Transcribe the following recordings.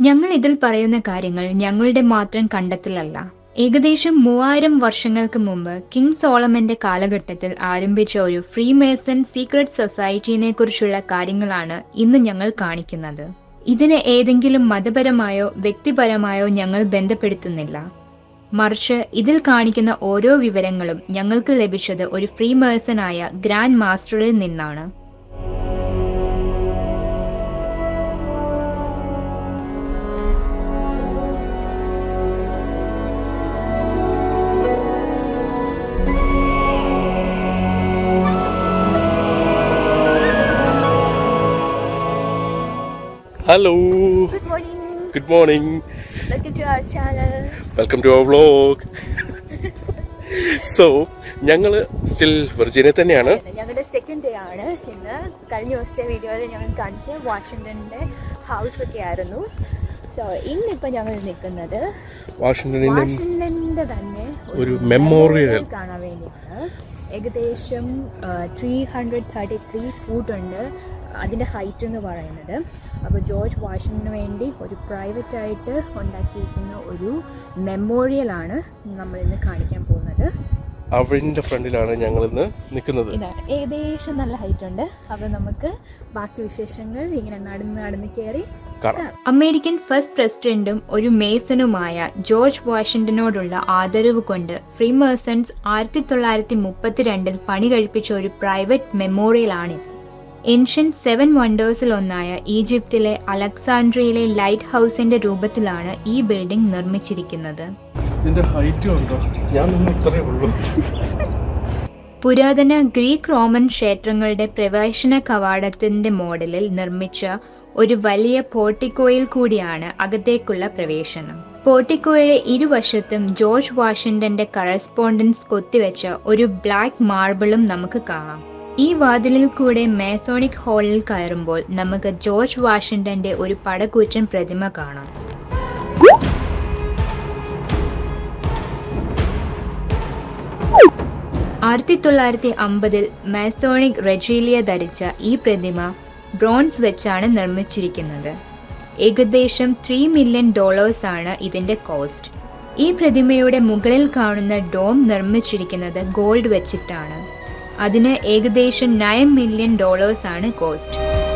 ഞങ്ങൾ ഇതിൽ പറയുന്ന കാര്യങ്ങൾ ഞങ്ങളുടെ മാത്രം കണ്ടെത്തലല്ല ഏകദേശം മൂവായിരം വർഷങ്ങൾക്ക് മുമ്പ് കിങ് സോളമന്റെ കാലഘട്ടത്തിൽ ആരംഭിച്ച ഒരു ഫ്രീ മേസൺ സീക്രട്ട് സൊസൈറ്റിനെ കുറിച്ചുള്ള കാര്യങ്ങളാണ് ഇന്ന് ഞങ്ങൾ കാണിക്കുന്നത് ഇതിനെ ഏതെങ്കിലും മതപരമായോ വ്യക്തിപരമായോ ഞങ്ങൾ ബന്ധപ്പെടുത്തുന്നില്ല മറിച്ച് ഇതിൽ കാണിക്കുന്ന ഓരോ വിവരങ്ങളും ഞങ്ങൾക്ക് ലഭിച്ചത് ഒരു ഫ്രീ മേഴ്സണായ ഗ്രാൻഡ് മാസ്റ്ററിൽ നിന്നാണ് hello Good morning. Good morning Welcome to our channel. Welcome to our vlog so ഞങ്ങൾ സ്റ്റിൽ വെർജീനിയ തന്നെയാണ് ഞങ്ങളുടെ സെക്കൻഡ് ഡേ ആണ് ഇന്ന് കഴിഞ്ഞ ദിവസത്തെ വീഡിയോയിൽ ഞങ്ങൾ കാണിച്ച വാഷിങ്ടണിന്റെ ഹൗസ് ഒക്കെ ആയിരുന്നു സോ ഇന്നിപ്പോ ഞങ്ങൾ നിൽക്കുന്നത് വാഷിങ്ടണിൻ്റെ വാഷിങ്ടണിന്റെ തന്നെ ഒരു memorial. കാണാൻ വേണ്ടിയാണ് ഏകദേശം three hundred thirty three foot ഉണ്ട് അതിൻ്റെ ഹൈറ്റ് എന്ന് പറയുന്നത് അപ്പോൾ ജോർജ് വാഷിങ്ങിന് വേണ്ടി ഒരു പ്രൈവറ്റ് ആയിട്ട് ഉണ്ടാക്കിയിരിക്കുന്ന ഒരു മെമ്മോറിയലാണ് നമ്മൾ ഇന്ന് കാണിക്കാൻ പോകുന്നത് അവൻ്റെ ഫ്രണ്ടിലാണ് ഞങ്ങൾ ഇന്ന് നിൽക്കുന്നത് ഇതാണ് ഏകദേശം നല്ല ഹൈറ്റ് ഉണ്ട് അപ്പോൾ നമുക്ക് ബാക്കി വിശേഷങ്ങൾ ഇങ്ങനെ നടന്ന് നടന്ന് കയറി കാണാം അമേരിക്കൻ ഫസ്റ്റ് പ്രസിഡന്റും ഒരു മേസനുമായ ജോർജ് വാഷിംഗ്ടനോടുള്ള ആദരവ് കൊണ്ട് ഫ്രീമേഴ്സൺസ് ആയിരത്തി തൊള്ളായിരത്തി മുപ്പത്തിരണ്ടിൽ പണി കഴിപ്പിച്ച ഒരു പ്രൈവറ്റ് മെമ്മോറിയലാണിത് ഏൻഷ്യൻ സെവൻ വണ്ടേഴ്സിൽ ഒന്നായ ഈജിപ്തിലെ അലക്സാൻഡ്രിയയിലെ ലൈറ്റ് ഹൗസിന്റെ രൂപത്തിലാണ് ഈ ബിൽഡിംഗ് നിർമ്മിച്ചിരിക്കുന്നത് ഇതിൻ്റെ ഹൈറ്റ് ഉണ്ടോ ഞാൻ നിന്ന് ഇത്രയേ ഉള്ളൂ പുരാതന ഗ്രീക്ക് റോമൻ ക്ഷേത്രങ്ങളുടെ പ്രവേശന കവാടത്തിന്റെ മോഡലിൽ നിർമ്മിച്ച ഒരു വലിയ പോർട്ടിക്കോയിൽ കൂടിയാണ് അകത്തേക്കുള്ള പ്രവേശനം പോർട്ടിക്കോയുടെ ഇരുവശത്തും ജോർജ് വാഷിംഗ്ടന്റെ കറസ്പോണ്ടൻസ് കൊത്തിവെച്ച ഒരു ബ്ലാക്ക് മാർബിളും നമുക്ക് കാണാം ഈ വാതിലിൽ കൂടെ മേസോണിക് ഹാളിൽ കയറുമ്പോൾ നമുക്ക് ജോർജ് വാഷിംഗ്ടന്റെ ഒരു പടകൂറ്റൻ പ്രതിമ കാണാം ആയിരത്തി തൊള്ളായിരത്തി അമ്പതിൽ മാസോണിക് റെജീലിയ ധരിച്ച ഈ പ്രതിമ ബ്രോൺസ് വെച്ചാണ് നിർമ്മിച്ചിരിക്കുന്നത് ഏകദേശം ത്രീ മില്യൺ ഡോളേഴ്സ് ആണ് ഇതിന്റെ കോസ്റ്റ് ഈ പ്രതിമയുടെ മുകളിൽ കാണുന്ന ഡോം നിർമ്മിച്ചിരിക്കുന്നത് ഗോൾഡ് വെച്ചിട്ടാണ് അതിന് ഏകദേശം നയൻ മില്യൺ ഡോളേഴ്സ് ആണ് കോസ്റ്റ്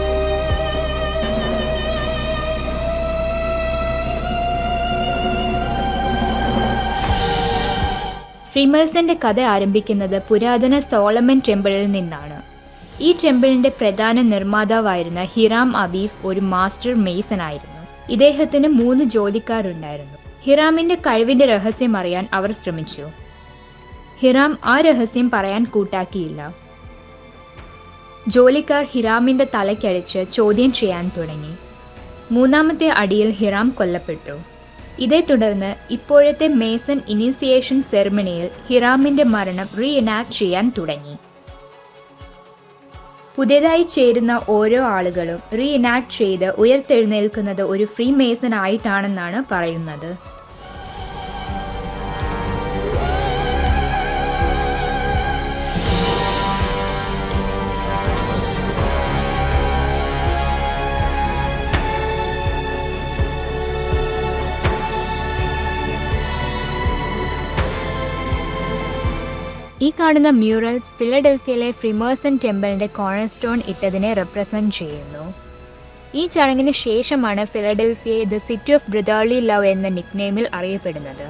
ഫ്രീമേഴ്സന്റെ കഥ ആരംഭിക്കുന്നത് പുരാതന സോളമൻ ടെമ്പിളിൽ നിന്നാണ് ഈ ടെമ്പിളിന്റെ പ്രധാന നിർമ്മാതാവായിരുന്ന ഹിറാം അബീഫ് ഒരു മാസ്റ്റർ മേസൺ ആയിരുന്നു ഇദ്ദേഹത്തിന് മൂന്ന് ജോലിക്കാരുണ്ടായിരുന്നു ഹിറാമിന്റെ കഴിവിന്റെ രഹസ്യം അറിയാൻ അവർ ശ്രമിച്ചു ഹിറാം ആ രഹസ്യം പറയാൻ കൂട്ടാക്കിയില്ല ജോലിക്കാർ ഹിറാമിന്റെ തലയ്ക്കടിച്ച് ചോദ്യം ചെയ്യാൻ തുടങ്ങി മൂന്നാമത്തെ അടിയിൽ ഹിറാം കൊല്ലപ്പെട്ടു ഇതേ തുടർന്ന് ഇപ്പോഴത്തെ മേസൺ ഇനീസിയേഷൻ സെറമണിയിൽ ഹിറാമിന്റെ മരണം റീ എനാക്ട് ചെയ്യാൻ തുടങ്ങി പുതിയതായി ചേരുന്ന ഓരോ ആളുകളും റീ എനാക്ട് ചെയ്ത് ഉയർത്തെഴുന്നേൽക്കുന്നത് ഒരു ഫ്രീ മേസൺ ആയിട്ടാണെന്നാണ് പറയുന്നത് ഈ കാണുന്ന മ്യൂറൽസ് ഫിലഡൽഫിയയിലെ ഫ്രിമേഴ്സൺ ടെമ്പിളിന്റെ കോർണർ സ്റ്റോൺ ഇട്ടതിനെ റെപ്രസെന്റ് ചെയ്യുന്നു ഈ ചടങ്ങിന് ശേഷമാണ് ഫിലഡൽഫിയയെ the city of brotherly love എന്ന നിക്നെയിമിൽ അറിയപ്പെടുന്നത്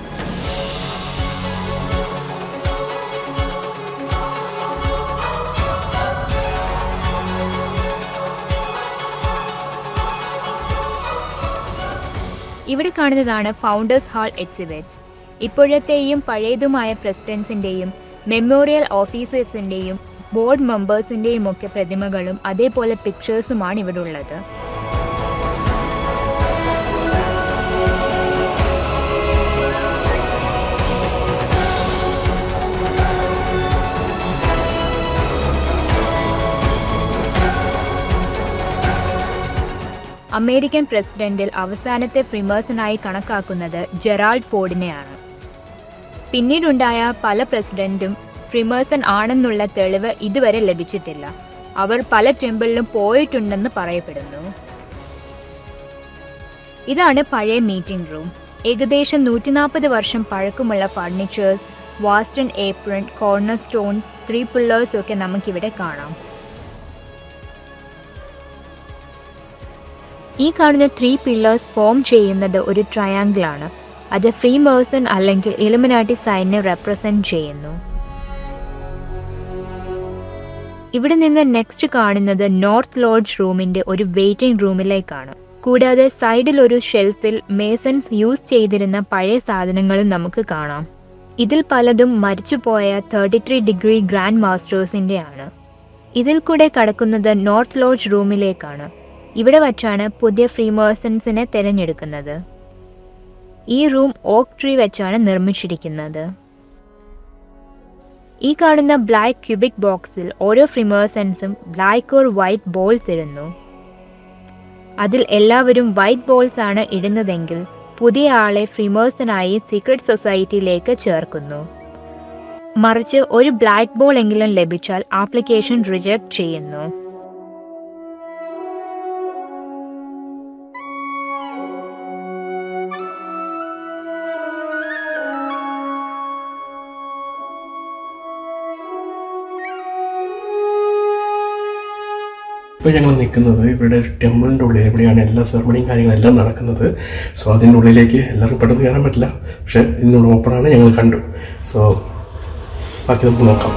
ഇവിടെ കാണുന്നതാണ് ഫൗണ്ടേഴ്സ് ഹാൾ എക്സിബിറ്റ്സ് ഇപ്പോഴത്തെയും പഴയതുമായ പ്രസിഡൻസിന്റെയും മെമ്മോറിയൽ ഓഫീസേഴ്സിന്റെയും ബോർഡ് മെമ്പേഴ്സിന്റെയും ഒക്കെ പ്രതിമകളും അതേപോലെ പിക്ചേഴ്സുമാണ് ഇവിടെ ഉള്ളത് അമേരിക്കൻ പ്രസിഡന്റിൽ അവസാനത്തെ ഫ്രിമേഴ്സനായി കണക്കാക്കുന്നത് ജെറാൾഡ് ഫോർഡിനെയാണ് പിന്നീടുണ്ടായ പല പ്രസിഡന്റും ഫ്രിമേഴ്സൺ ആണെന്നുള്ള തെളിവ് ഇതുവരെ ലഭിച്ചിട്ടില്ല അവർ പല ടെമ്പിളിലും പോയിട്ടുണ്ടെന്ന് പറയപ്പെടുന്നു ഇതാണ് പഴയ മീറ്റിംഗ് റൂം ഏകദേശം നൂറ്റി നാൽപ്പത് വർഷം പഴക്കമുള്ള ഫർണിച്ചേഴ്സ് വാസ്റ്റൺ apron corner stones three pillars ഒക്കെ നമുക്കിവിടെ കാണാം ഈ കാണുന്ന ത്രീ പില്ലേഴ്സ് ഫോം ചെയ്യുന്നത് ഒരു ട്രയാങ്കിൾ ആണ് അത് ഫ്രീ മേഴ്സൺ അല്ലെങ്കിൽ ഇലുമിനാട്ടി സൈനെ റെപ്രസെന്റ് ചെയ്യുന്നു ഇവിടെ നിന്ന് നെക്സ്റ്റ് കാണുന്നത് നോർത്ത് ലോഡ്ജ് റൂമിന്റെ ഒരു വെയിറ്റിംഗ് റൂമിലേക്കാണ് കൂടാതെ സൈഡിൽ ഒരു ഷെൽഫിൽ മേസൺസ് യൂസ് ചെയ്തിരുന്ന പഴയ സാധനങ്ങളും നമുക്ക് കാണാം ഇതിൽ പലതും മരിച്ചുപോയ തേർട്ടി ത്രീ ഡിഗ്രി ഗ്രാൻഡ് മാസ്റ്റേഴ്സിന്റെ ആണ് ഇതിൽ കൂടെ കടക്കുന്നത് നോർത്ത് ലോഡ്ജ് റൂമിലേക്കാണ് ഇവിടെ വച്ചാണ് പുതിയ ഫ്രീമേഴ്സൺസിനെ തിരഞ്ഞെടുക്കുന്നത് ഈ റൂം ഓക്ക് ട്രീ വെച്ചാണ് നിർമ്മിച്ചിരിക്കുന്നത് ഈ കാണുന്ന ബ്ലാക്ക് ക്യൂബിക് ബോക്സിൽ ഓരോ ഫ്രിമേഴ്സൻസും ബ്ലാക്ക് ഓർ വൈറ്റ് ബോൾസ് ഇടുന്നു അതിൽ എല്ലാവരും വൈറ്റ് ബോൾസ് ആണ് ഇടുന്നതെങ്കിൽ പുതിയ ആളെ ഫ്രിമേഴ്സനായി സീക്രട്ട് സൊസൈറ്റിയിലേക്ക് ചേർക്കുന്നു മറിച്ച് ഒരു ബ്ലാക്ക് ബോൾ എങ്കിലും ലഭിച്ചാൽ ആപ്ലിക്കേഷൻ റിജക്ട് ചെയ്യുന്നു ഇപ്പോൾ ഞങ്ങൾ നിൽക്കുന്നത് ഇവിടെ ടെമ്പിളിൻ്റെ ഉള്ളിൽ എവിടെയാണ് എല്ലാ സെറമണിയും കാര്യങ്ങളെല്ലാം നടക്കുന്നത് സോ അതിൻ്റെ ഉള്ളിലേക്ക് എല്ലാവർക്കും പെട്ടെന്ന് കയറാൻ പറ്റില്ല പക്ഷേ ഇതിനുള്ള ഓപ്പണാണ് ഞങ്ങൾ കണ്ടു സോ ബാക്കി നമുക്ക് നോക്കാം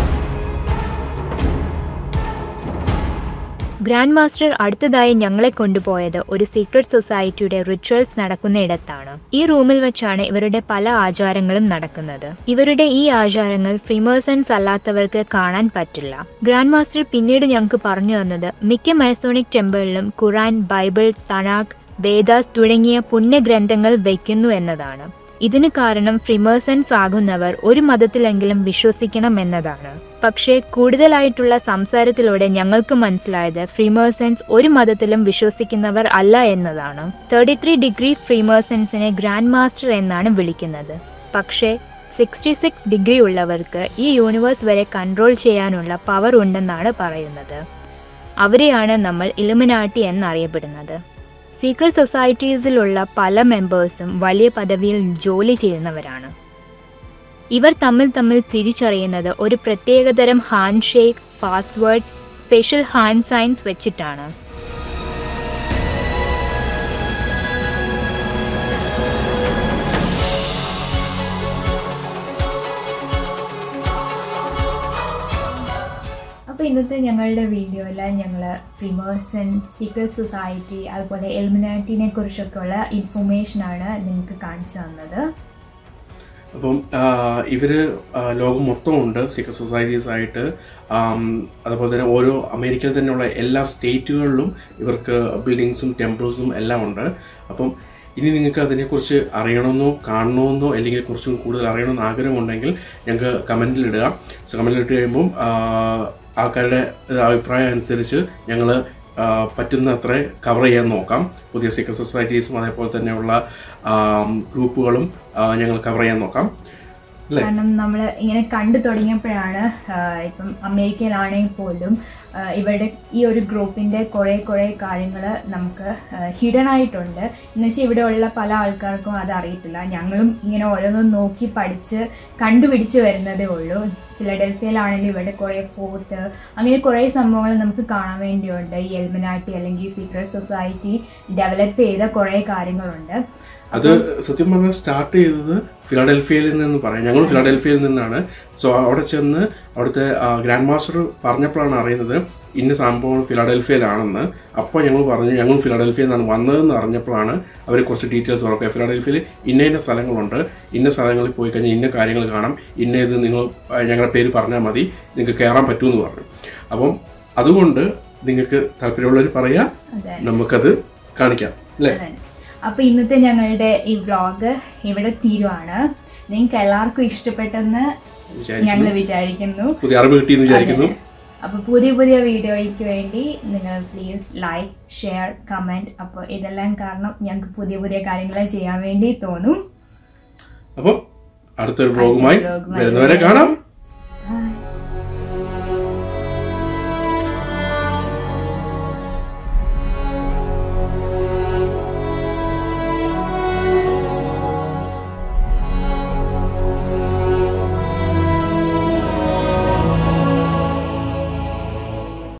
ഗ്രാൻഡ് മാസ്റ്റർ അടുത്തതായി ഞങ്ങളെ കൊണ്ടുപോയത് ഒരു സീക്രട്ട് സൊസൈറ്റിയുടെ റിച്വൽസ് നടക്കുന്നയിടത്താണ് ഈ റൂമിൽ വെച്ചാണ് ഇവരുടെ പല ആചാരങ്ങളും നടക്കുന്നത് ഇവരുടെ ഈ ആചാരങ്ങൾ ഫ്രീമേഴ്സൺസ് അല്ലാത്തവർക്ക് കാണാൻ പറ്റില്ല ഗ്രാൻഡ് മാസ്റ്റർ പിന്നീട് ഞങ്ങൾക്ക് പറഞ്ഞു തന്നത് മിക്ക മൈസോണിക് ടെമ്പിളിലും ഖുറാൻ ബൈബിൾ തനാഖ് വേദാസ് തുടങ്ങിയ പുണ്യഗ്രന്ഥങ്ങൾ വയ്ക്കുന്നു എന്നതാണ് ഇതിന് കാരണം ഫ്രിമേഴ്സൺസ് ആകുന്നവർ ഒരു മതത്തിലെങ്കിലും വിശ്വസിക്കണം എന്നതാണ് പക്ഷേ കൂടുതലായിട്ടുള്ള സംസാരത്തിലൂടെ ഞങ്ങൾക്ക് മനസ്സിലായത് ഫ്രീമേഴ്സൺസ് ഒരു മതത്തിലും വിശ്വസിക്കുന്നവർ അല്ല എന്നതാണ് തേർട്ടി ത്രീ ഡിഗ്രി ഫ്രീമേഴ്സൺസിനെ ഗ്രാൻഡ് മാസ്റ്റർ എന്നാണ് വിളിക്കുന്നത് പക്ഷേ സിക്സ്റ്റി സിക്സ് ഡിഗ്രി ഉള്ളവർക്ക് ഈ യൂണിവേഴ്സ് വരെ കൺട്രോൾ ചെയ്യാനുള്ള പവർ ഉണ്ടെന്നാണ് പറയുന്നത് അവരെയാണ് നമ്മൾ ഇലുമിനാട്ടി എന്നറിയപ്പെടുന്നത് സീക്രട്ട് സൊസൈറ്റീസിലുള്ള പല മെമ്പേഴ്സും വലിയ പദവിയിൽ ജോലി ചെയ്യുന്നവരാണ് ഇവർ തമ്മിൽ തമ്മിൽ തിരിച്ചറിയുന്നത് ഒരു പ്രത്യേകതരം handshake password special hand signs വെച്ചിട്ടാണ് അപ്പോൾ ഇന്നത്തെ ഞങ്ങളുടെ വീഡിയോയിൽ ഞങ്ങൾ ഫ്രിമേഴ്സൺ സീക്രട്ട് സൊസൈറ്റി അതുപോലെ എലിമിനാറ്റിനെ കുറിച്ചൊക്കെയുള്ള ഇൻഫർമേഷനാണ് നിങ്ങൾക്ക് കാണിച്ചു തന്നത് അപ്പം ആഹ്, ഇവര് ആഹ്, ലോകം മൊത്തം ഉണ്ട് സീക്രട്ട് സൊസൈറ്റീസ് ആയിട്ട് ആം, അതുപോലെ തന്നെ ഓരോ അമേരിക്കയിൽ തന്നെയുള്ള എല്ലാ സ്റ്റേറ്റുകളിലും ഇവർക്ക് ബിൽഡിങ്സും ടെമ്പിൾസും എല്ലാം ഉണ്ട് അപ്പം ഇനി നിങ്ങൾക്ക് അതിനെക്കുറിച്ച് അറിയണമെന്നോ കാണണമെന്നോ അല്ലെങ്കിൽ കുറച്ചും കൂടുതൽ അറിയണമെന്ന് ആഗ്രഹമുണ്ടെങ്കിൽ ഞങ്ങൾക്ക് കമൻറ്റിൽ ഇടുക സോ കമൻറ്റിൽ ഇട്ട് കഴിയുമ്പം ആഹ്, ആൾക്കാരുടെ അഭിപ്രായം അനുസരിച്ച് ഞങ്ങൾ പറ്റുന്ന അത്ര കവർ ചെയ്യാൻ നോക്കാം പുതിയ സീക്രട്ട് സൊസൈറ്റീസും അതേപോലെ തന്നെയുള്ള ആം, ഗ്രൂപ്പുകളും ആ, ഞങ്ങൾ കവർ ചെയ്യാൻ നോക്കാം അല്ലേ കാരണം നമ്മൾ ഇങ്ങനെ കണ്ടു തുടങ്ങിയപ്പോഴാണ് ആ, ഇപ്പം അമേരിക്കയിലാണെങ്കിൽ പോലും ആ, ഇവരുടെ ഈ ഒരു ഗ്രൂപ്പിന്റെ കുറെ കുറെ കാര്യങ്ങൾ നമുക്ക് ഹിഡൻ ആയിട്ടുണ്ട് എന്ന് വെച്ചാൽ ഇവിടെ ഉള്ള പല ആൾക്കാർക്കും അത് അറിയത്തില്ല ഞങ്ങളും ഇങ്ങനെ ഓരോന്നും നോക്കി പഠിച്ച് കണ്ടുപിടിച്ച് വരുന്നതേ ഉള്ളൂ ഫിലഡൽഫിയയിലാണെങ്കിൽ ഇവിടെ കുറേ ഫോർട്ട് അങ്ങനെ കുറേ സംഭവങ്ങൾ നമുക്ക് കാണാൻ വേണ്ടിയുണ്ട് ഈ എൽമിനാട്ടി അല്ലെങ്കിൽ സീക്രട്ട് സൊസൈറ്റി ഡെവലപ്പ് ചെയ്ത കുറേ കാര്യങ്ങളുണ്ട് അത് സത്യം പറഞ്ഞാൽ സ്റ്റാർട്ട് ചെയ്തത് ഫിലാഡൽഫിയയിൽ നിന്ന് പറയാം ഞങ്ങൾ ഫിലാഡൽഫിയയിൽ നിന്നാണ് സോ അവിടെ ചെന്ന് അവിടുത്തെ ഗ്രാൻഡ് മാസ്റ്റർ പറഞ്ഞപ്പോഴാണ് അറിയുന്നത് ഇന്ന സംഭവം ഫിലാഡൽഫിയയിലാണെന്ന് അപ്പോൾ ഞങ്ങൾ പറഞ്ഞു ഞങ്ങൾ ഫിലാഡൽഫിയയിൽ നിന്നാണ് വന്നതെന്ന് അറിഞ്ഞപ്പോഴാണ് അവർ കുറച്ച് ഡീറ്റെയിൽസ് പറഞ്ഞു ഫിലാഡൽഫിയയിൽ ഇന്ന ഇന്ന സ്ഥലങ്ങളുണ്ട് ഇന്ന സ്ഥലങ്ങളിൽ പോയി കഴിഞ്ഞാൽ ഇന്ന കാര്യങ്ങൾ കാണാം ഇന്ന ഇത് നിങ്ങൾ ആ, ഞങ്ങളുടെ പേര് പറഞ്ഞാൽ മതി നിങ്ങൾക്ക് കയറാൻ പറ്റുമെന്ന് പറഞ്ഞു അപ്പം അതുകൊണ്ട് നിങ്ങൾക്ക് താല്പര്യമുള്ളവർ പറയാം അതെ നമുക്കത് കാണിക്കാം അല്ലേ അതെ. അപ്പൊ ഇന്നത്തെ ഞങ്ങളുടെ ഈ വ്ളോഗ് ഇവിടെ തീരുവാണ് നിങ്ങൾക്ക് എല്ലാവർക്കും ഇഷ്ടപ്പെട്ടെന്ന് വിചാരിക്കുന്നു ഞങ്ങൾ വിചാരിക്കുന്നു പുതിയ അറിവ് കിട്ടിയെന്ന് വിചാരിക്കുന്നു അപ്പൊ പുതിയ പുതിയ വീഡിയോയ്ക്ക് വേണ്ടി നിങ്ങൾ പ്ലീസ് ലൈക്ക് ഷെയർ കമന്റ് അപ്പോൾ ഇതെല്ലാം കാരണം ഞങ്ങൾക്ക് പുതിയ പുതിയ കാര്യങ്ങൾ ചെയ്യാൻ വേണ്ടി തോന്നും അപ്പോൾ അടുത്തൊരു വ്ലോഗുമായി വ്ലോഗുമായി വരുന്നവരെ കാണാം